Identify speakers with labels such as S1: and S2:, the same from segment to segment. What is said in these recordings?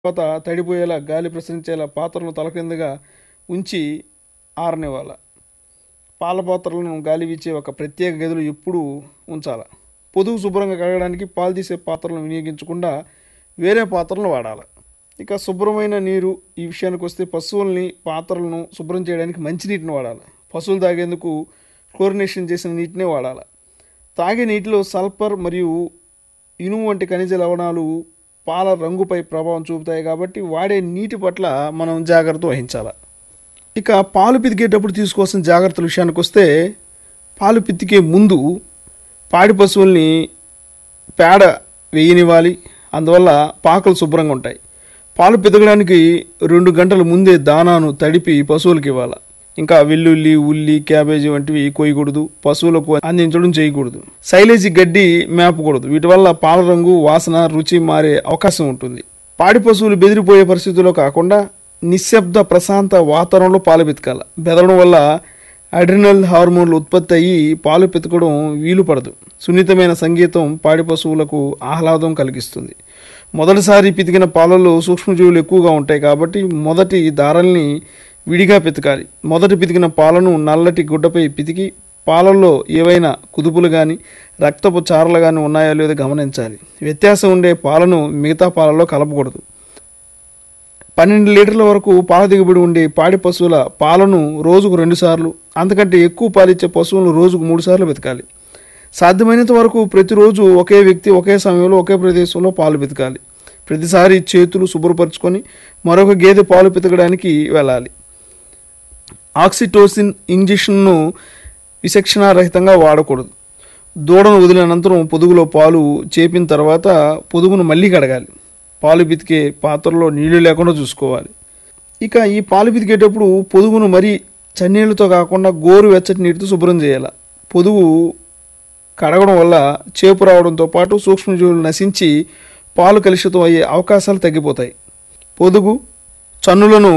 S1: తర్వాత తడిపోయేలా గాలి ప్రసరించేలా పాత్రలను తలకిందుగా ఉంచి ఆరనివ్వాలి పాల పాత్రలను గాలి వీచే ఒక ప్రత్యేక గదిలో ఎప్పుడూ ఉంచాలి పొదుగు శుభ్రంగా కడగడానికి పాలు తీసే పాత్రలను వినియోగించకుండా వేరే పాత్రలను వాడాలి ఇక శుభ్రమైన నీరు ఈ విషయానికి వస్తే పశువుల్ని పాత్రలను శుభ్రం చేయడానికి మంచినీటిని వాడాలి పశువులు తాగేందుకు క్లోరినేషన్ చేసిన నీటినే వాడాలి తాగే నీటిలో సల్ఫర్ మరియు ఇనుము వంటి ఖనిజ లవణాలు పాల రంగుపై ప్రభావం చూపుతాయి కాబట్టి వాడే నీటి పట్ల మనం జాగ్రత్త వహించాలి ఇక పాలు పితికేటప్పుడు తీసుకోవాల్సిన జాగ్రత్తల విషయానికి వస్తే పాలు పితికే ముందు పాడి పశువుల్ని పేడ వేయనివ్వాలి అందువల్ల పాకలు శుభ్రంగా ఉంటాయి పాలు పితకడానికి రెండు గంటల ముందే దానాను తడిపి పశువులకు ఇవ్వాలి ఇంకా వెల్లుల్లి ఉల్లి క్యాబేజీ వంటివి కోయకూడదు పశువులకు అందించడం చేయకూడదు సైలేజీ గడ్డి మేపకూడదు వీటి వల్ల పాల రంగు వాసన రుచి మారే అవకాశం ఉంటుంది పాడి పశువులు బెదిరిపోయే పరిస్థితుల్లో కాకుండా నిశ్శబ్ద ప్రశాంత వాతావరణంలో పాలు పితకాలి బెదరడం వల్ల అడ్రినల్ హార్మోన్లు ఉత్పత్తి అయ్యి పాలు పితకడం వీలు పడదు సున్నితమైన సంగీతం పాడి పశువులకు ఆహ్లాదం కలిగిస్తుంది మొదటిసారి పితికిన పాలలో సూక్ష్మజీవులు ఎక్కువగా ఉంటాయి కాబట్టి మొదటి దారాల్ని విడిగా పితకాలి మొదటి పితికిన పాలను నల్లటి గుడ్డపై పితికి పాలల్లో ఏవైనా కుదుపులు కానీ రక్తపు చారలు కానీ ఉన్నాయో లేదో గమనించాలి వ్యత్యాసం ఉండే పాలను మిగతా పాలలో కలపకూడదు పన్నెండు లీటర్ల వరకు పాల దిగుబడి ఉండే పాడి పశువుల పాలను రోజుకు రెండు సార్లు అంతకంటే ఎక్కువ పాలిచ్చే పశువులను రోజుకు మూడు సార్లు వెతకాలి సాధ్యమైనంత వరకు ప్రతిరోజు ఒకే వ్యక్తి ఒకే సమయంలో ఒకే ప్రదేశంలో పాలు పితకాలి ప్రతిసారి చేతులు శుభ్రపరచుకొని మరొక గేదె పాలు పితకడానికి వెళ్ళాలి ఆక్సిటోసిన్ ఇంజెక్షన్ను విచక్షణారహితంగా వాడకూడదు దూడను వదిలిన అనంతరం పొదుగులో పాలు చేపిన తర్వాత పొదుగును మళ్ళీ కడగాలి పాలు పితికే పాత్రలో నీళ్లు లేకుండా చూసుకోవాలి ఇక ఈ పాలు పితికేటప్పుడు పొదుగును మరీ చన్నీళ్ళతో కాకుండా గోరు వెచ్చటి నీటితో శుభ్రం చేయాలి పొదుగు కడగడం వల్ల చేపు రావడంతో పాటు సూక్ష్మజీవులు నశించి పాలు కలుషితం అయ్యే అవకాశాలు తగ్గిపోతాయి పొదుగు చన్నులను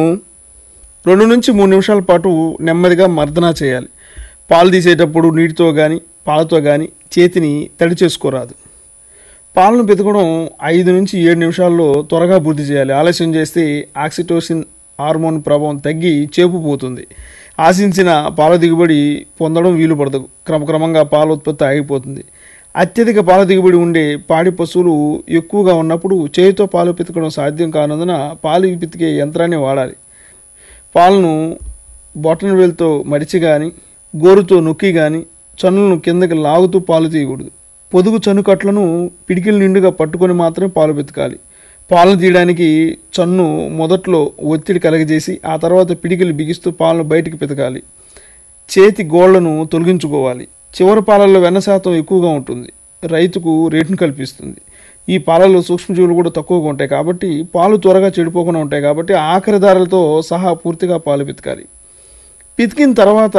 S1: రెండు నుంచి మూడు నిమిషాల పాటు నెమ్మదిగా మర్దన చేయాలి పాలు తీసేటప్పుడు నీటితో కానీ పాలతో కానీ చేతిని తడి చేసుకోరాదు పాలను పెతకడం ఐదు నుంచి ఏడు నిమిషాల్లో త్వరగా పూర్తి చేయాలి ఆలస్యం చేస్తే ఆక్సిటోసిన్ హార్మోన్ ప్రభావం తగ్గి చేపు పోతుంది ఆశించిన పాల దిగుబడి పొందడం వీలు పడదు క్రమక్రమంగా పాల ఉత్పత్తి ఆగిపోతుంది అత్యధిక పాల దిగుబడి ఉండే పాడి పశువులు ఎక్కువగా ఉన్నప్పుడు చేతితో పాలు పితకడం సాధ్యం కానందున పాలు పితికే యంత్రాన్ని వాడాలి పాలను బొటన్ వేలుతో మడిచి కానీ గోరుతో నొక్కి కానీ చన్నులను కిందకి లాగుతూ పాలు తీయకూడదు పొదుగు చనుకట్లను పిడికిల నిండుగా పట్టుకొని మాత్రమే పాలు పితకాలి పాలను తీయడానికి చన్ను మొదట్లో ఒత్తిడి కలగజేసి ఆ తర్వాత పిడికిలు బిగిస్తూ పాలను బయటికి పితకాలి చేతి గోళ్లను తొలగించుకోవాలి చివరి పాలల్లో వెన్న శాతం ఎక్కువగా ఉంటుంది రైతుకు రేటును కల్పిస్తుంది ఈ పాలలో సూక్ష్మజీవులు కూడా తక్కువగా ఉంటాయి కాబట్టి పాలు త్వరగా చెడిపోకుండా ఉంటాయి కాబట్టి ఆఖరి దారులతో సహా పూర్తిగా పాలు పితకాలి పితికిన తర్వాత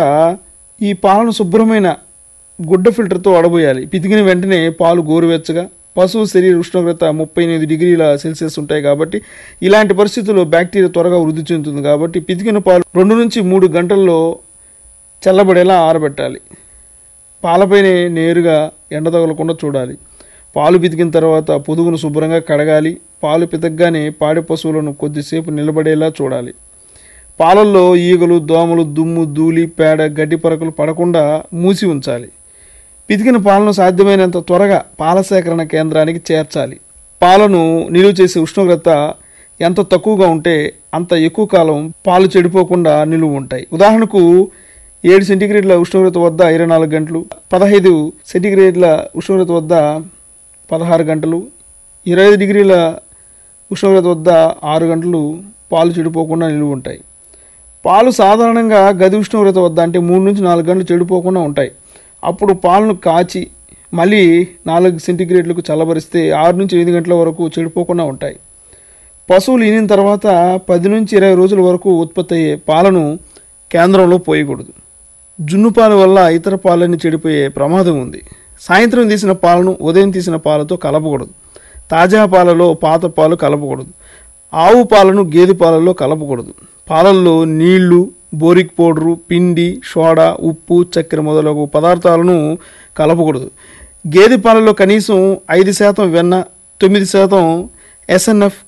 S1: ఈ పాలను శుభ్రమైన గుడ్డ ఫిల్టర్తో వడబోయాలి పితికిన వెంటనే పాలు గోరువెచ్చగా పశువు శరీర ఉష్ణోగ్రత ముప్పై ఎనిమిది డిగ్రీల సెల్సియస్ ఉంటాయి కాబట్టి ఇలాంటి పరిస్థితుల్లో బ్యాక్టీరియా త్వరగా వృద్ధి చెందుతుంది కాబట్టి పితికిన పాలు రెండు నుంచి మూడు గంటల్లో చల్లబడేలా ఆరబెట్టాలి పాలపైనే నేరుగా ఎండ తగలకుండా చూడాలి పాలు పితికిన తర్వాత పొదుగును శుభ్రంగా కడగాలి పాలు పితకగానే పాడి పశువులను కొద్దిసేపు నిలబడేలా చూడాలి పాలల్లో ఈగలు దోమలు దుమ్ము ధూళి పేడ గడ్డి పరకలు పడకుండా మూసి ఉంచాలి పితికిన పాలను సాధ్యమైనంత త్వరగా పాల సేకరణ కేంద్రానికి చేర్చాలి పాలను నిలువ చేసే ఉష్ణోగ్రత ఎంత తక్కువగా ఉంటే అంత ఎక్కువ కాలం పాలు చెడిపోకుండా నిలువ ఉంటాయి ఉదాహరణకు ఏడు సెంటీగ్రేడ్ల ఉష్ణోగ్రత వద్ద ఇరవై నాలుగు గంటలు పదహైదు సెంటీగ్రేడ్ల ఉష్ణోగ్రత వద్ద పదహారు గంటలు ఇరవై ఐదు డిగ్రీల ఉష్ణోగ్రత వద్ద ఆరు గంటలు పాలు చెడిపోకుండా నిలువ ఉంటాయి పాలు సాధారణంగా గది ఉష్ణోగ్రత వద్ద అంటే మూడు నుంచి నాలుగు గంటలు చెడిపోకుండా ఉంటాయి అప్పుడు పాలను కాచి మళ్ళీ నాలుగు సెంటీగ్రేడ్లకు చల్లబరిస్తే ఆరు నుంచి ఎనిమిది గంటల వరకు చెడిపోకుండా ఉంటాయి పశువులు ఈనిన తర్వాత పది నుంచి ఇరవై రోజుల వరకు ఉత్పత్తి అయ్యే పాలను కేంద్రంలో పోయకూడదు జున్ను పాల వల్ల ఇతర పాలన్నీ చెడిపోయే ప్రమాదం ఉంది సాయంత్రం తీసిన పాలను ఉదయం తీసిన పాలతో కలపకూడదు తాజా పాలలో పాత పాలు కలపకూడదు ఆవు పాలను గేదె పాలల్లో కలపకూడదు పాలల్లో నీళ్లు బోరిక్ పౌడరు పిండి సోడా ఉప్పు చక్కెర మొదలగు పదార్థాలను కలపకూడదు గేదె పాలలో కనీసం ఐదు శాతం వెన్న తొమ్మిది శాతం ఎస్ఎన్ఎఫ్